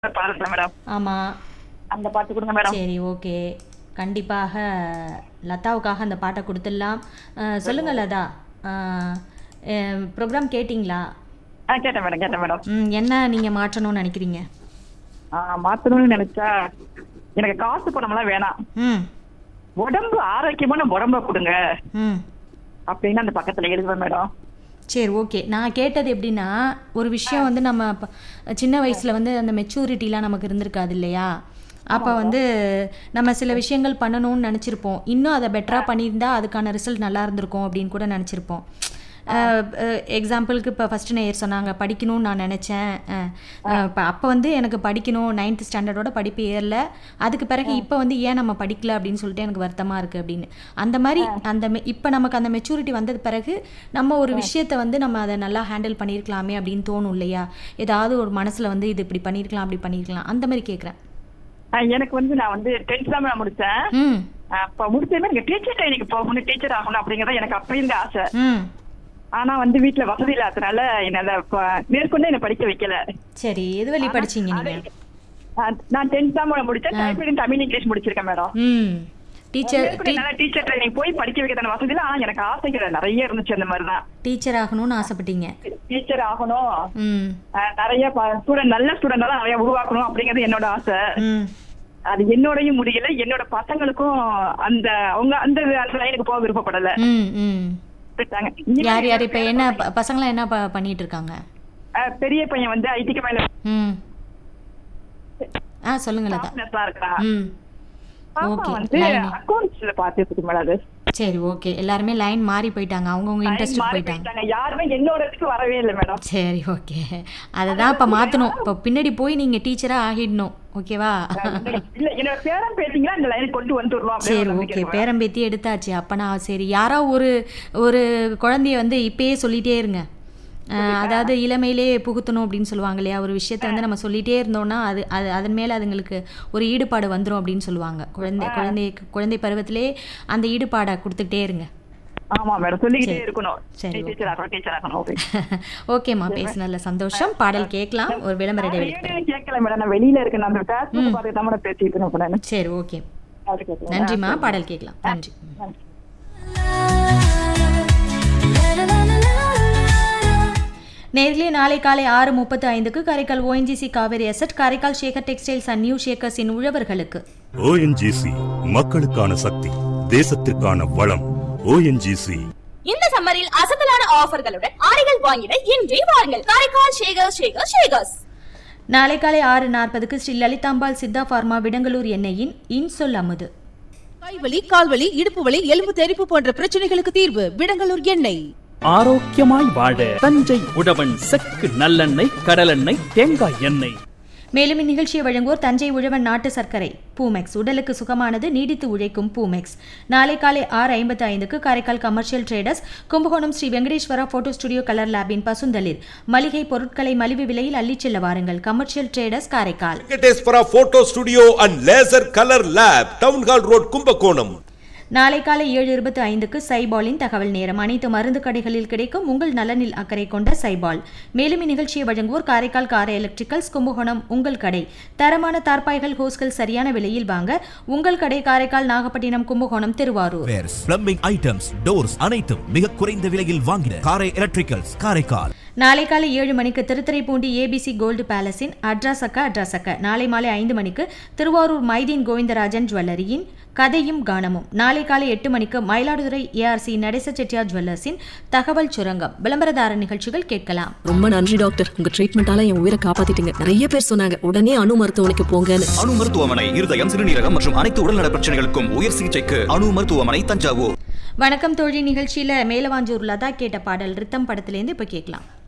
பாடல் மேடம் ஆமாம் அந்த பாட்டு கொடுங்க மேடம் சரி ஓகே கண்டிப்பாக லதாவுக்காக அந்த பாட்டை கொடுத்துடலாம் அஹ், சொல்லுங்க லதா ப்ரோக்ராம் கேட்டிங்களா ஆ கேட்டேன் மேடம் கேட்டேன் மேடம் ம், என்ன நீங்கள் மாற்றணும்னு நினைக்கிறீங்க ஆ, மாத்தணும்னு நினைச்சா எனக்கு காசு பணம்லாம் வேணாம் ம் உடம்பு ஆரோக்கியமான உடம்ப கொடுங்க ம் அப்படின்னு அந்த பக்கத்துல எழுதுவேன் மேடம் சரி ஓகே நான் கேட்டது எப்படின்னா ஒரு விஷயம் வந்து நம்ம ப- சின்ன வயசில் வந்து அந்த மெச்சூரிட்டிலாம் நமக்கு இருந்திருக்காது இல்லையா அப்போ வந்து நம்ம சில விஷயங்கள் பண்ணணும்னு நினச்சிருப்போம் இன்னும் அதை பெட்டராக பண்ணியிருந்தா அதுக்கான ரிசல்ட் நல்லா இருந்திருக்கும் அப்படின்னு கூட நினச்சிருப்போம் எக்ஸாம்பிளுக்கு இப்போ ஃபஸ்ட்டு நேயர் சொன்னாங்க படிக்கணும்னு நான் நினச்சேன் இப்போ அப்போ வந்து எனக்கு படிக்கணும் நைன்த் ஸ்டாண்டர்டோட படிப்பு ஏறல அதுக்கு பிறகு இப்போ வந்து ஏன் நம்ம படிக்கல அப்படின்னு சொல்லிட்டு எனக்கு வருத்தமாக இருக்குது அப்படின்னு அந்த மாதிரி அந்த இப்போ நமக்கு அந்த மெச்சூரிட்டி வந்தது பிறகு நம்ம ஒரு விஷயத்தை வந்து நம்ம அதை நல்லா ஹேண்டில் பண்ணியிருக்கலாமே அப்படின்னு தோணும் இல்லையா ஏதாவது ஒரு மனசில் வந்து இது இப்படி பண்ணியிருக்கலாம் அப்படி பண்ணியிருக்கலாம் அந்த மாதிரி கேட்குறேன் ஆ, எனக்கு வந்து நான் வந்து டென்த் தான் மேடம் முடிச்சேன் ம் அப்ப முடிச்சதுமே எனக்கு டீச்சர் ட்ரைனிங் போகணும் டீச்சர் ஆகணும் அப்படிங்கறது எனக்கு அப்ப இருந்த ஆசை ம் ஆனா வந்து வீட்டுல வசதி இல்லாதனால என்ன மேற்கொண்டு என்ன படிக்க வைக்கல சரி எது வழி படிச்சீங்க நீங்கள் ஆ, நான் டென்த் தான் மேடம் முடிச்சேன் டைப்ரைட்டிங் தமிழ் இங்கிலீஷ் முடிச்சிருக்கேன் மேடம் ம் டீச்சர் மேற்கொண்டு என்னால டீச்சர் ட்ரைனிங் போய் படிக்க வைக்கிறதான வசதி இல்ல ஆனா எனக்கு ஆசைகள் நிறைய இருந்துச்சு அந்த மாதிரிதான் டீச்சர் ஆகணும்னு ஆசைப்பட்டீங்க டீச்சர் ஆகணும் ம் ஆஹ் நிறைய ஸ்டூடெண்ட் நல்ல ஸ்டூடெண்ட் எல்லாம் நிறைய உருவாக்கணும் அப்படிங்கிறது என்னோட ஆசை ம் அது என்னோடயும் முடியல என்னோட பசங்களுக்கும் அந்த அவங்க அந்த அந்த லைனுக்கு போக விருப்பப்படல ம் ம் விட்டாங்க. யார் யார் இப்போ என்ன ப- பசங்களாம் என்ன ப- பண்ணிட்டு இருக்காங்க ஆஹ் பெரிய பையன் வந்து ஐடிக்கு மேல ம் ஆ சொல்லுங்க லதா business-ஆ இருக்கிறான் ம் பாப்பா ஓகே வந்து லைன் அக்கௌண்ட்ஸ்ல பாத்துட்டு மேடம் அது சரி ஓகே எல்லாருமே லைன் மாறி போயிட்டாங்க அவங்கவுங்க இன்ட்ரெஸ்ட் மாறி போயிட்டாங்க போயிட்டாங்க யாருமே என்னோட இதுக்கு வரவே இல்லை மேடம் சரி ஓகே அதை தான் இப்போ மாற்றணும் இப்போ பின்னாடி போய் நீங்கள் டீச்சராக ஆகிடணும் ஓகேவா இல்ல என்னோட பேரன் பேசிங்களா இந்த லைனுக்கு கொண்டு வந்துடணும் அப்படின்னு சரி ஒரு நம்பிக்கை ஓகே இருக்கு. பேரம்பேத்தி எடுத்தாச்சு அப்போ நான் சரி யாரோ ஒரு ஒரு குழந்தைய வந்து இப்பயே சொல்லிட்டே இருங்க அஹ், அதாவது இளமையிலே புகுத்தணும் அப்படின்னு சொல்லுவாங்க இல்லையா ஒரு விஷயத்த வந்து நம்ம சொல்லிட்டே இருந்தோம்னா அது அது அதன் மேலே அதுங்களுக்கு ஒரு ஈடுபாடு வந்துடும் அப்படின்னு சொல்லுவாங்க குழந்தை குழந்தை குழந்தை பருவத்திலே அந்த ஈடுபாடை கொடுத்துக்கிட்டே இருங்க ஆமா மேடம் சொல்லிக்கிட்டே இருக்கணும் சரி, டீச்சர் ஆகணும் டீச்சர் ஆகணும் ஓகே ஓகேம்மா பேசுனதுல சந்தோஷம் பாடல் கேட்கலாம் ஒரு விளம்பர இடைவெளி ரேடியோ கேட்கல மேடம் நான் வெளியில இருக்கேன் நான் அந்த பேஸ்புக் பார்த்து தான் மேடம் பேசிட்டு இருக்கேன் நான் சரி ஓகே அது கேட்கல நன்றிம்மா பாடல் கேட்கலாம் நன்றி நேர்களே நாளை காலை ஆறு முப்பத்து ஐந்துக்கு Karaikal ONGC Kaveri asset Karaikal Sekar textiles and new ஷேக்கர்ஸின் உழவர்களுக்கு ஓஎன்ஜிசி மக்களுக்கான சக்தி தேசத்திற்கான வளம் ஓஎன்ஜிசி இந்த சம்மரில் அசத்தலான ஆஃபர்களுடன் ஆடைகள் வாங்கிட இன்றே வாருங்கள் காரைக்கால் ஷேகர் ஷேகர் ஷேகர்ஸ் நாளை காலை ஆறு நாற்பதுக்கு ஸ்ரீ லலிதாம்பாள் சித்தா பார்மா விடங்கலூர் எண்ணெயின் இன்சொல் அமுது கைவலி கால்வலி இடுப்பு வலி எலும்பு தெறிப்பு போன்ற பிரச்சனைகளுக்கு தீர்வு விடங்கலூர் எண்ணெய் ஆரோக்கியமாய் வாழ தஞ்சை உழவன் செக்கு நல்லெண்ணெய் கடலெண்ணெய் தேங்காய் எண்ணெய் மேலும் இந்நிகழ்ச்சியை வழங்குவோர் தஞ்சை உழவன் நாட்டு சர்க்கரை பூமெக்ஸ் உடலுக்கு சுகமானது நீடித்து உழைக்கும் பூமெக்ஸ் நாளை காலை ஆறு ஐம்பத்து ஐந்துக்கு Karaikal commercial traders Kumbakonam Sri Venkateswara photo studio colour லேபின் பசுந்தளிர் மளிகை பொருட்களை மலிவு விலையில் அள்ளிச் செல்ல வாருங்கள் commercial traders Karaikal Venkateswara photo studio and laser colour lab town hall road Kumbakonam நாளை காலை ஏழு இருபத்தி ஐந்துக்கு சைபாலின் தகவல் நேரம் அனைத்து மருந்து கடைகளில் கிடைக்கும் உங்கள் நலனில் அக்கறை கொண்ட சைபால் மேலும் இந்நிகழ்ச்சியை வழங்குவோர் காரைக்கால் காரை எலக்ட்ரிக்கல்ஸ் கும்பகோணம் உங்கள் கடை தரமான தார்பாய்கள் ஹோஸ்கள் சரியான விலையில் வாங்க உங்கள் கடை Karaikal Nagapattinam Kumbakonam Thiruvarur plumbing items doors அனைத்தும் மிக குறைந்த விலையில் வாங்கின காரை எலக்ட்ரிக்கல்ஸ் காரைக்கால் நாளை காலை ஏழு மணிக்கு திருத்துறைப்பூண்டி ஏபிசி கோல்டு பேலஸின் அட்ராசக்க அட்ராசக்க நாளை மாலை ஐந்து மணிக்கு திருவாரூர் மைதீன் கோவிந்தராஜன் ஜுவல்லரியின் கதையும் கானமும் நாளை காலை எட்டு மணிக்கு மயிலாடுதுறை ஏஆர்சி நடேச செட்டியார் ஜுவல்லர்ஸின் தகவல் சுரங்கம் விளம்பரதார நிகழ்ச்சிகள் கேட்கலாம் ரொம்ப நன்றி டாக்டர் உங்க ட்ரீட்மெண்டால என் உயிரை காப்பாத்திட்டீங்க நிறைய பேர் சொன்னாங்க உடனே அணு மருத்துவமனைக்கு போங்கன்னு அணு மருத்துவமனை இருதயம் சிறுநீரகம் மற்றும் அனைத்து உடல்நல பிரச்சனைகளுக்கும் உயர் சிகிச்சைக்கு அணு மருத்துவமனை தஞ்சாவூர் வணக்கம் தோழி நிகழ்ச்சியில மேலவாஞ்சூர் லதா கேட்ட பாடல் ரித்தம் படத்திலேருந்து இப்ப கேட்கலாம்